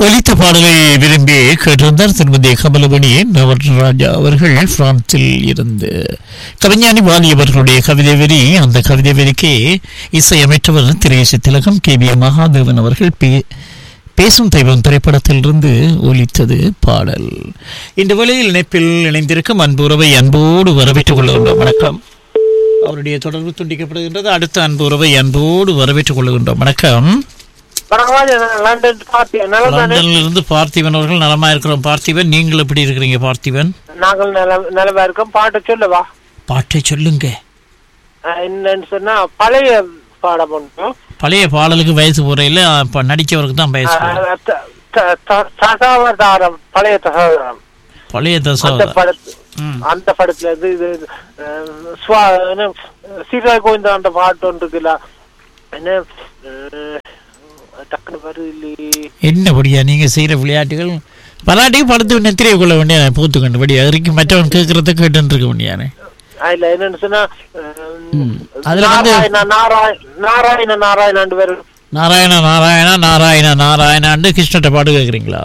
ஒலித்த பாடலை விரும்பி கேட்டிருந்தார் திருமதி கமலமணி நவராஜா அவர்கள் பிரான்சில் இருந்து கவிஞானி வாலி அவர்களுடைய கவிதை வரி அந்த கவிதை வரிக்கு இசையமைத்தவர் திரேசி திலகம் கே வி மகாதேவன் அவர்கள் பே- பேசும் தெய்வம் திரைப்படத்திலிருந்து ஒலித்தது பாடல் இந்த வேளையில் இணைப்பில் இணைந்திருக்கும் அன்பு உறவை அன்போடு வரவேற்றுக் கொள்கின்றோம் வணக்கம் அவருடைய தொடர்பு துண்டிக்கப்படுகின்றது அடுத்த அன்பு உறவை அன்போடு வரவேற்றுக் கொள்கின்றோம் வணக்கம் வணக்கம் லண்டன் பார்ட்டி நல்லா தானே லண்டன்ல இருந்து பார்த்திபன் அவர்கள் நலமா இருக்கிறோம் பார்த்திபன் நீங்கள் எப்படி இருக்கிறீங்க பார்த்திபன் நாங்கள் நில நிலவா இருக்கோம் பாட்டு சொல்லவா பாட்டை சொல்லுங்க அஹ் என்னன்னு சொன்னா பழைய பாடம் ஒன்று பழைய பாடலுக்கு வயசு போறையில இப்ப நடிச்சவருக்கு தான் வயசு போகுது. அஹ் த- த- த- தசாவதாரம் பழைய தசாவதாரம் பழைய அந்த தசை படத்து ம். அந்த படத்துல இருந்து இது அஹ், சுவா என்ன சீரா கோவிந்தா அந்த பாட்டு ஒன்று இருக்குல்ல என்ன அஹ், டக்குனு வருது இல்லையே என்னபடியா நீங்க செய்யற விளையாட்டுகள் பலாட்டிக்கு படுத்து நெத்திரியை கொள்ள வேண்டிய பூத்து கண்டு படியா இருக்கு மற்றவன் கேட்கறத கேட்டு இருக்க வேண்டியானே அதுல என்னன்னு சொன்னா ம். அதுல வந்து- நாராயண நாராயண நாராயண நாராயணாண்டு பேரு நாராயண நாராயணா நாராயண நாராயணாண்டு கிருஷ்ணட்ட பாட்டு கேட்குறீங்களா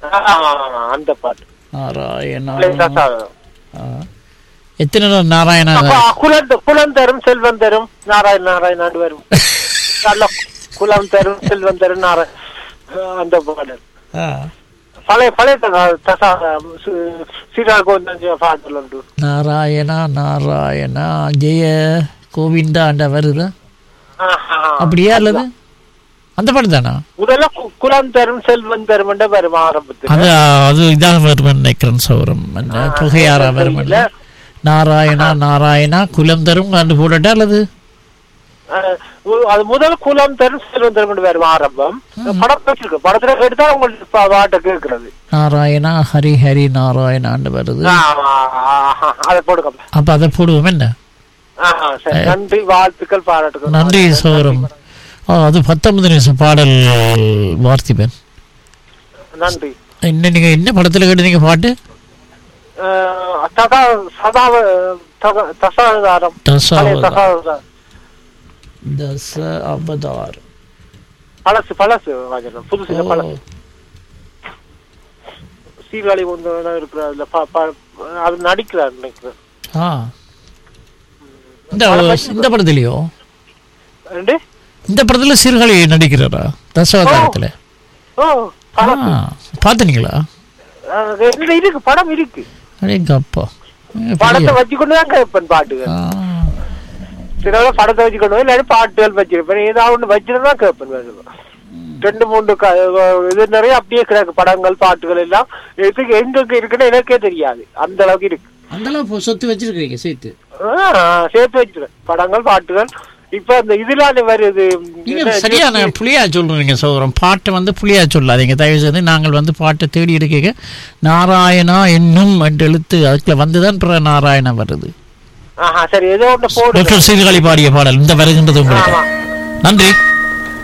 ஆ, அந்த பாட்டு நாராயணா பழைய தசாவதாரம் ஆ. எத்தனை நாள் நாராயணா அப்ப குலம் குலம் தரும் செல்வம் தரும் நாராயண நாராயணாண்டு வரும் நல்ல குலம் தரும் செல்வம் தரும் நாராயண அந்த பாடல் ஆ. பழைய பழைய தசா- தசா சீரா கோவிந்தன் பாடல் உண்டு நாராயணா நாராயணா ஜெய கோவிந்தாண்ட வருதா ஆஹா. அப்படியா அல்லது அந்த பாட்டு தானா முதல்ல கு- குலம் தரும் செல்வம் தரும் வரும் ஆரம்பத்தில் அது அது இதாக வருமன் நினைக்கிறேன் சௌரம் என்ன புகையாரா வருமன் இல்ல. நாராயணா நாராயணா குலம் தரும் கண்டு போடட்டா அல்லது அஹ், மு- அது முதல் குலம் தரும் செல்வம் தரும் வரும் ஆரம்பம் படம் வச்சிருக்கு படத்துல எடுத்தா உங்களுக்கு பா- பாட்டை கேட்கறது நாராயணா ஹரி ஹரி நாராயணாண்டு வருது அதை போடுங்க அப்ப அதை போடுவோம் என்ன ஆஹா, சரி. நன்றி வாழ்த்துக்கள் பாராட்டுகள் நன்றி சௌரம் ஆ அது பத்தொன்பது நிமிஷம் பாடல் வார்த்திபன் நன்றி என்ன நீங்க என்ன படத்துல கேட்டீங்க பாட்டு அஹ், ததா சதாவ தக- தசாவதாரம் பழைய தசாவதாரம் தசாவதாரம் தச அவதார் பழசு பழசு ராஜன் புதுசு இல்ல, பழசு சீர்காழி ஒன்று இருக்கிற அதுல ப- ப- அது நடிக்கிறார் நினைக்கிறேன் ஆ இந்த இந்த படத்துலயோ ரெண்டு இந்த படத்துல சீர்காழி நடிக்கிறாரா தசாவதாரத்துல ஓ பழசு ஆ பாத்துனீங்களா அஹ், ரெண்டு இருக்கு படம் இருக்கு அடேங்க அப்பா ஏ, படத்தை பெரிய- வச்சுக்கொண்டு தான் கேட்பேன் பாட்டுகள் ஆ, சில படத்தை வச்சுக்கொண்டு இல்லாட்டி பாட்டுகள் வச்சிருப்பேன் ஏதாவது ஒன்று வச்சுட்டு தான் கேட்பேன் வேணும். ரெண்டு மூணு க- இது நிறைய அப்படியே கிடக்கு படங்கள் பாட்டுகள் எல்லாம் எதுக்கு எங்க இருக்குன்னு எனக்கே தெரியாது அந்த அளவுக்கு இருக்கு அந்த அளவு சொத்து வச்சிருக்கீங்க சேர்த்து ஆ, சேர்த்து வச்சிருக்கேன் படங்கள் பாட்டுகள் இப்ப இந்த இதுல வருது நீங்க என்ன, சரியான புளியா சொல்றீங்க சௌரம் பாட்டை வந்து புளியா சொல்லாதீங்க தயவு செய்து நாங்கள் வந்து பாட்டை தேடி எடுக்க நாராயணா என்னும் என்று எழுத்து அதுக்குள்ள வந்துதான் பிற நாராயணா வருது ஆஹா சரி ஏதோ ஒண்ணு போடு டாக்டர் சீர்காழி பாடிய பாடல் இந்த வருகின்றது உங்களுக்கு ஆமா நன்றி